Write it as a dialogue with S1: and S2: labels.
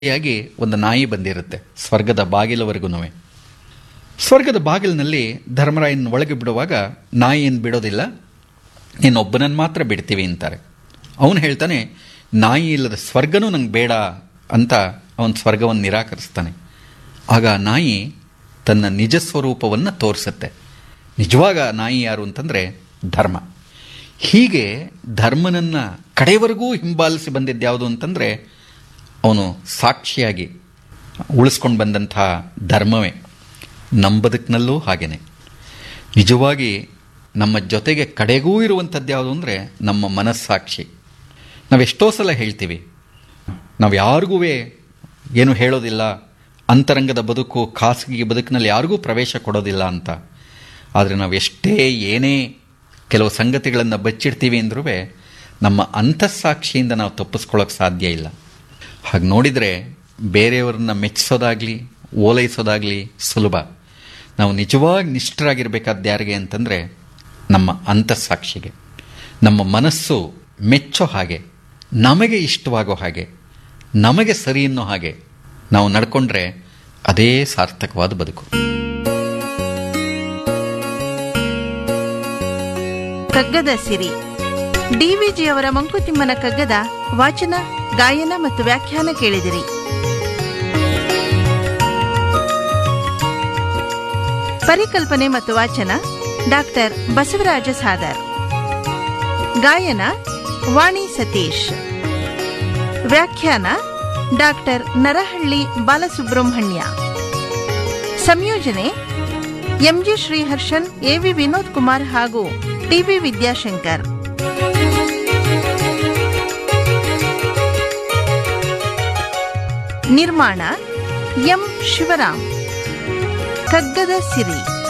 S1: ಯಾಗಿ ಒಂದು ನಾಯಿ ಬಂದಿರುತ್ತೆ ಸ್ವರ್ಗದ ಬಾಗಿಲವರೆಗೂ ಸ್ವರ್ಗದ ಬಾಗಿಲಿನಲ್ಲಿ ಧರ್ಮರಾಯನ ಒಳಗೆ ಬಿಡುವಾಗ ನಾಯಿಯನ್ನು ಬಿಡೋದಿಲ್ಲ ನೀನೊಬ್ಬನನ್ನು ಮಾತ್ರ ಬಿಡ್ತೀವಿ ಅಂತಾರೆ ಅವನು ಹೇಳ್ತಾನೆ ನಾಯಿ ಇಲ್ಲದ ಸ್ವರ್ಗನೂ ನಂಗೆ ಬೇಡ ಅಂತ ಅವನ ಸ್ವರ್ಗವನ್ನು ನಿರಾಕರಿಸ್ತಾನೆ ಆಗ ಆ ನಾಯಿ ತನ್ನ ನಿಜ ಸ್ವರೂಪವನ್ನು ತೋರಿಸುತ್ತೆ ನಿಜವಾಗ ನಾಯಿ ಯಾರು ಅಂತಂದರೆ ಧರ್ಮ ಹೀಗೆ ಧರ್ಮನನ್ನು ಕಡೆಯವರೆಗೂ ಹಿಂಬಾಲಿಸಿ ಬಂದಿದ್ದು ಯಾವುದು ಅಂತಂದರೆ ಅವನು ಸಾಕ್ಷಿಯಾಗಿ ಉಳಿಸ್ಕೊಂಡು ಬಂದಂಥ ಧರ್ಮವೇ ನಮ್ಮ ಬದುಕಿನಲ್ಲೂ ಹಾಗೇನೆ ನಿಜವಾಗಿ ನಮ್ಮ ಜೊತೆಗೆ ಕಡೆಗೂ ಇರುವಂಥದ್ದು ಯಾವುದು ಅಂದರೆ ನಮ್ಮ ಮನಸ್ಸಾಕ್ಷಿ ನಾವೆಷ್ಟೋ ಸಲ ಹೇಳ್ತೀವಿ ನಾವು ಯಾರಿಗೂ ಏನು ಹೇಳೋದಿಲ್ಲ ಅಂತರಂಗದ ಬದುಕು ಖಾಸಗಿ ಬದುಕಿನಲ್ಲಿ ಯಾರಿಗೂ ಪ್ರವೇಶ ಕೊಡೋದಿಲ್ಲ ಅಂತ ಆದರೆ ನಾವು ಎಷ್ಟೇ ಏನೇ ಕೆಲವು ಸಂಗತಿಗಳನ್ನು ಬಚ್ಚಿಡ್ತೀವಿ ಅಂದ್ರೂ ನಮ್ಮ ಅಂತಸ್ಸಾಕ್ಷಿಯಿಂದ ನಾವು ತಪ್ಪಿಸ್ಕೊಳ್ಳೋಕೆ ಸಾಧ್ಯ ಇಲ್ಲ ಹಾಗೆ ನೋಡಿದರೆ ಬೇರೆಯವ್ರನ್ನ ಮೆಚ್ಚಿಸೋದಾಗಲಿ ಓಲೈಸೋದಾಗಲಿ ಸುಲಭ ನಾವು ನಿಜವಾಗಿ ನಿಷ್ಠರಾಗಿರ್ಬೇಕಾದ ಯಾರಿಗೆ ಅಂತಂದರೆ ನಮ್ಮ ಅಂತಸ್ಸಾಕ್ಷಿಗೆ ನಮ್ಮ ಮನಸ್ಸು ಮೆಚ್ಚೋ ಹಾಗೆ ನಮಗೆ ಇಷ್ಟವಾಗೋ ಹಾಗೆ ನಮಗೆ ಸರಿ ಅನ್ನೋ ಹಾಗೆ ನಾವು ನಡ್ಕೊಂಡ್ರೆ ಅದೇ ಸಾರ್ಥಕವಾದ ಬದುಕು
S2: ಕಗ್ಗದ ಸಿರಿ ಡಿವಿಜಿಯವರ ಮಂಕುತಿಮ್ಮನ ಕಗ್ಗದ ವಾಚನ ಗಾಯನ ಮತ್ತು ವ್ಯಾಖ್ಯಾನ ಕೇಳಿದಿರಿ ಪರಿಕಲ್ಪನೆ ಮತ್ತು ವಾಚನ ಡಾಕ್ಟರ್ ಬಸವರಾಜ ಸಾದರ್ ಗಾಯನ ವಾಣಿ ಸತೀಶ್ ವ್ಯಾಖ್ಯಾನ ಡಾಕ್ಟರ್ ನರಹಳ್ಳಿ ಬಾಲಸುಬ್ರಹ್ಮಣ್ಯ ಸಂಯೋಜನೆ ಎಂಜಿ ಶ್ರೀಹರ್ಷನ್ ಎವಿ ವಿನೋದ್ ಕುಮಾರ್ ಹಾಗೂ ಟಿವಿ ವಿದ್ಯಾಶಂಕರ್ ನಿರ್ಮಾಣ ಎಂ ಶಿವರಾಮ್ ಕಗ್ಗದ ಸಿರಿ